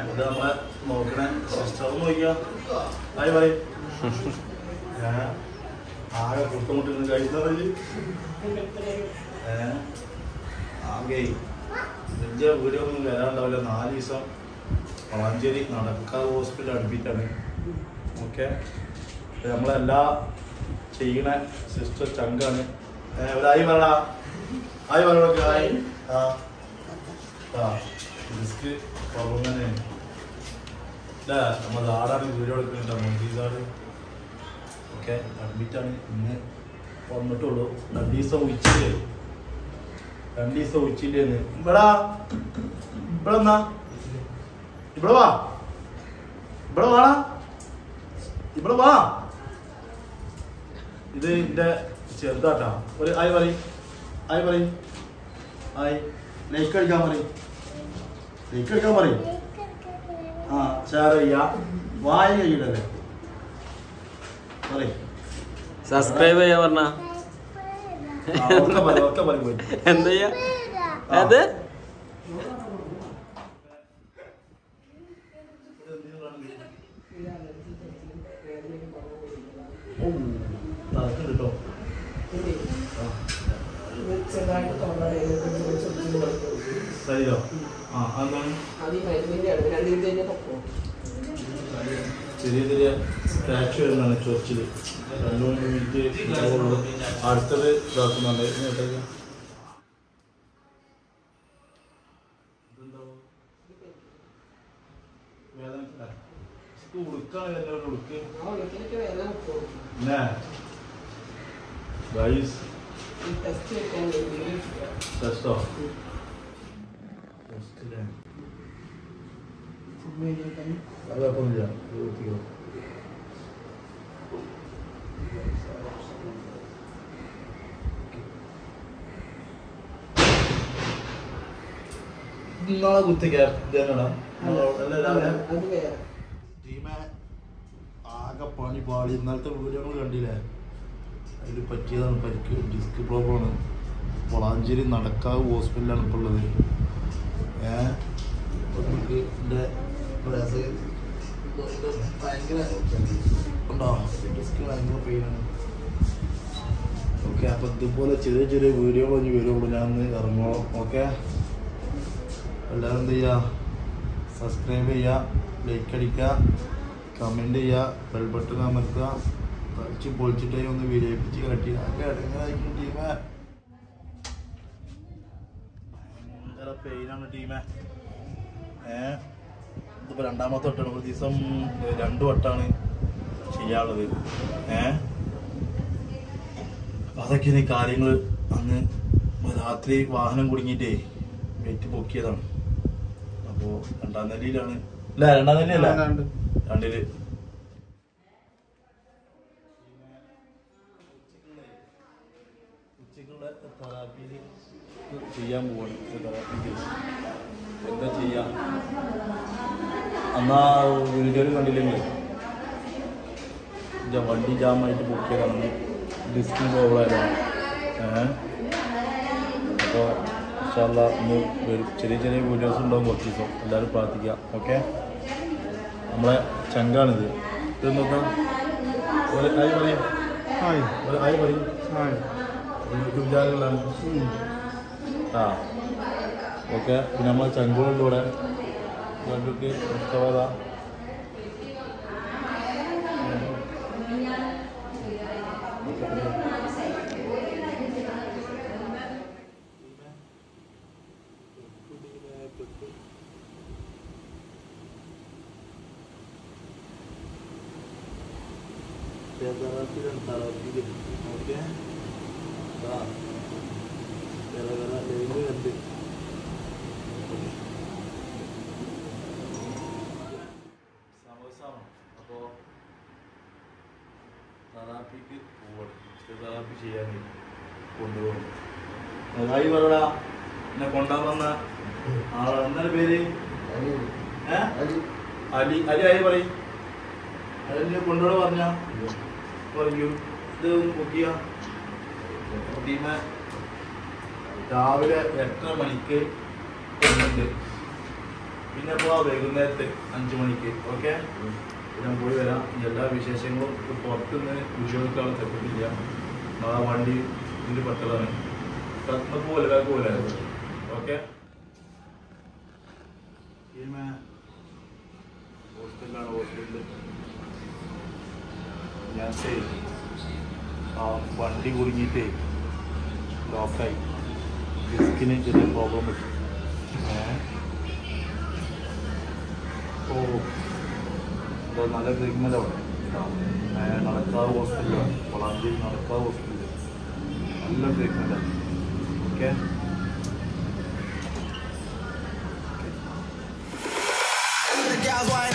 ഇത് നമ്മളെ നോക്കണേ സിസ്റ്റർ നോക്കിയാ ആയി പറയും ഏ ആകെ കുട്ടമുട്ടിന്ന് കഴിക്കുന്നതില് ഏ ആകെ ഇതിന്റെ വീഡിയോ ഒന്നും വരാണ്ടാവില്ല നാല് ദിവസം വളാഞ്ചേരി നടക്കാവ് ഹോസ്പിറ്റൽ അടുപ്പിട്ടാണ് ഓക്കെ നമ്മളെല്ലാ ചെയ്യണ സിസ്റ്റർ ചങ്കാണ് ഏ, ഒരായി പറ ആയി പറയൊക്കെ ആയി ആ ആ റിസ്ക് പ്രോബ്ലം തന്നെയാണ് ഇല്ല നമ്മൾ ആടാണ് വീഡിയോ എടുക്കുന്നുണ്ട് മോദീസാണ് ഓക്കെ അഡ്മിറ്റാണ് ഇന്ന് വന്നിട്ടുള്ളൂ രണ്ട് ദിവസം ഉച്ചില്ലേ രണ്ട് ദിവസം ഉച്ചില്ലേന്ന് ഇവിടാ ഇവിടെ എന്നാ ഇവിടെ വാ ഇവിടെ വാടാ ഇവിടെ വാ ഇത് എന്റെ ചെറുതാട്ടാ ഒരു ആയി പറയും ആയി പറയും ആയി ലൈക്ക് അടിക്കാൻ പറയും ലൈക്ക് അടിക്കാൻ പറയും ആ ഷെയർ ചെയ്യാ വായ കഴിയിട്ടല്ലേ പറയും സബ്സ്ക്രൈബ് ചെയ്യാ പറഞ്ഞ ആ, ഉറക്കെ പറയും ഉറക്കെ പറയും പോയി എന്താ ചെയ്യാ അത് ഓ, നടക്കുന്നുണ്ട് കേട്ടോ ആ, ചെറുതായിട്ട് തൊണ്ട ശരിയോ ആ അതാണ് അത് ഈ മരുന്നിന്റെ ആണ് രണ്ട് മിനിറ്റ് കഴിഞ്ഞാൽ പൊക്കോ ചെറിയ ചെറിയ സ്ക്രാച്ച് വരുന്നതാണ് ചൊറിച്ചിൽ രണ്ടു മൂന്ന് മിനിറ്റ് ഉണ്ടാവുള്ളൂ അടുത്തത് ഇതാക്കുന്നുണ്ട് ഇനി എവിടേക്കാ? ഇതെന്താവോ? വേദന ഉടുക്കാണ് എല്ലാവരും ഉടുക്ക് ആ വീട്ടിലേക്ക് വേദന പൊക്കോ പിന്നെ ഗൈസ് ഈ ടെസ്റ്റ് വെക്കാൻ വേണ്ടി ടെസ്റ്റോ ടെസ്റ്റില്ലേ അത് കുഴപ്പമൊന്നുമില്ല ഇത് വൃത്തിക്കോ. നാളെ കുത്തിക്ക ഇതന്നെടാ അല്ല രാവിലെ അത് വേറെ ടീമെ ആകെ പണി പാടി ഇന്നലത്തെ വീഡിയോ നമ്മൾ കണ്ടില്ലേ അതിൽ പറ്റിയതാണ് പരിക്ക് ഡിസ്ക് പ്രോബ്ലമാണ് വളാഞ്ചേരി നടക്കാവ് ഹോസ്പിറ്റലിലാണ് ഇപ്പോൾ ഉള്ളത് ഏ നമുക്ക് എൻ്റെ പ്രയാസം ഭയങ്കര ഉണ്ടോ ഡിസ്ക് ഭയങ്കര പെയിനാണ് ഓക്കെ അപ്പം ഇതുപോലെ ചെറിയ ചെറിയ വീഡിയോകൾ ഇനി വരുള്ളൂ ഞാൻ ഒന്ന് ഇറങ്ങോളാം ഓക്കെ എല്ലാവരും എന്ത് ചെയ്യുക സബ്സ്ക്രൈബ് ചെയ്യുക ലൈക്ക് അടിക്കുക കമൻറ്റ് ചെയ്യുക ബെൽ ബട്ടൺ അമർത്തുക കളിച്ച് പൊളിച്ചിട്ടേ ഒന്ന് വിജയിപ്പിച്ച് കട്ടി ഒക്കെ ഇടങ്ങായിരിക്കും ടീമേ ഭയങ്കര പെയിനാണ് ടീമേ ഏ ഇതിപ്പോൾ രണ്ടാമത്തെ വട്ടമാണ് ഒരു ദിവസം രണ്ട് വട്ടമാണ് ചെയ്യാനുള്ളത് ഏ അപ്പം അതൊക്കെയാണ് ഈ കാര്യങ്ങൾ അന്ന് രാത്രി വാഹനം കുടുങ്ങിയിട്ടേ വെയിറ്റ് പൊക്കിയതാണ് അപ്പോൾ രണ്ടാം നിലയിലാണ് അല്ല രണ്ടാം നിലയല്ല രണ്ടില് ഉച്ചക്കുള്ള തെറാപ്പിയിൽ ചെയ്യാൻ പോവാണ് തെറാപ്പിക്ക് എന്താ ചെയ്യാ അന്നാ വീഡിയോയിൽ കണ്ടില്ലെങ്കിൽ ഇല്ല, വണ്ടി ജാമായിട്ട് പൊക്കിയതാണ് ഡിസ്കിന് പ്രോബ്ലമായതാണ് ഏഹ് അപ്പോൾ ഇൻഷാല്ല ഇന്ന് വരും ചെറിയ ചെറിയ വീഡിയോസ് ഉണ്ടാവും കുറച്ച് ദിവസം എല്ലാവരും പ്രാർത്ഥിക്കുക ഓക്കെ നമ്മളെ ചങ്കാണിത് ഇത് നോക്കാം ഒരു ആയി പറയും ഒരു ആയി പറയും യൂട്യൂബ് ചാനലുകളാണ് ആ ഓക്കെ പിന്നെ നമ്മളെ ചങ്കുകളിലൂടെ കണ്ടിട്ട് ഇഷ്ടവാദ തെറാപ്പിയിലാണ് തെറാപ്പിയിൽ ഓക്കെ ആ വേറെ വേറെ ലൈവ് കണ്ട് സമോസാണ് അപ്പോൾ തെറാപ്പിക്ക് പോവണം തെറാപ്പി ചെയ്യാൻ കൊണ്ടുപോകണം അതായി പറടാ എന്നെ കൊണ്ടുവന്ന ആളാ എന്താണ് പേര് ഏ അലി അലി ആയി പറയും അതിന് കൊണ്ടുപോയി പറഞ്ഞ പറയൂ ഇത് ഒന്ന് ബുക്ക് ടീമ് രാവിലെ എട്ടര മണിക്ക് കൊണ്ടുണ്ട് പിന്നെ അപ്പോൾ വൈകുന്നേരത്തെ അഞ്ച് മണിക്ക് ഓക്കെ ഞാൻ പോയി വരാം ഇനി എല്ലാ വിശേഷങ്ങളും ഇപ്പോൾ പുറത്തുനിന്ന് വീഡിയോക്കാണ് തെറ്റില്ല നാളെ വണ്ടി ഇതിൽ പെട്ടതാണ് കത്തുന്ന പോലെ വേഗം പോലെ ഓക്കെ ഹോസ്റ്റലിലാണ് ഹോസ്റ്റലിൽ ഞാൻ ആ വണ്ടി കുടുങ്ങിയിട്ടേ ലോക്കായി ഡിസ്കിന് ചെറിയ പ്രോബ്ലം പറ്റി ഏ? ഓ ഇത് നല്ല ട്രീറ്റ്മെൻ്റ് അവിടെ ഏ, നടക്കാവ് ഹോസ്പിറ്റലാണ് വളാഞ്ചേരി നടക്കാവ് ഹോസ്പിറ്റൽ നല്ല ട്രീറ്റ്മെൻറ്റാണ് ഓക്കെ The gals whine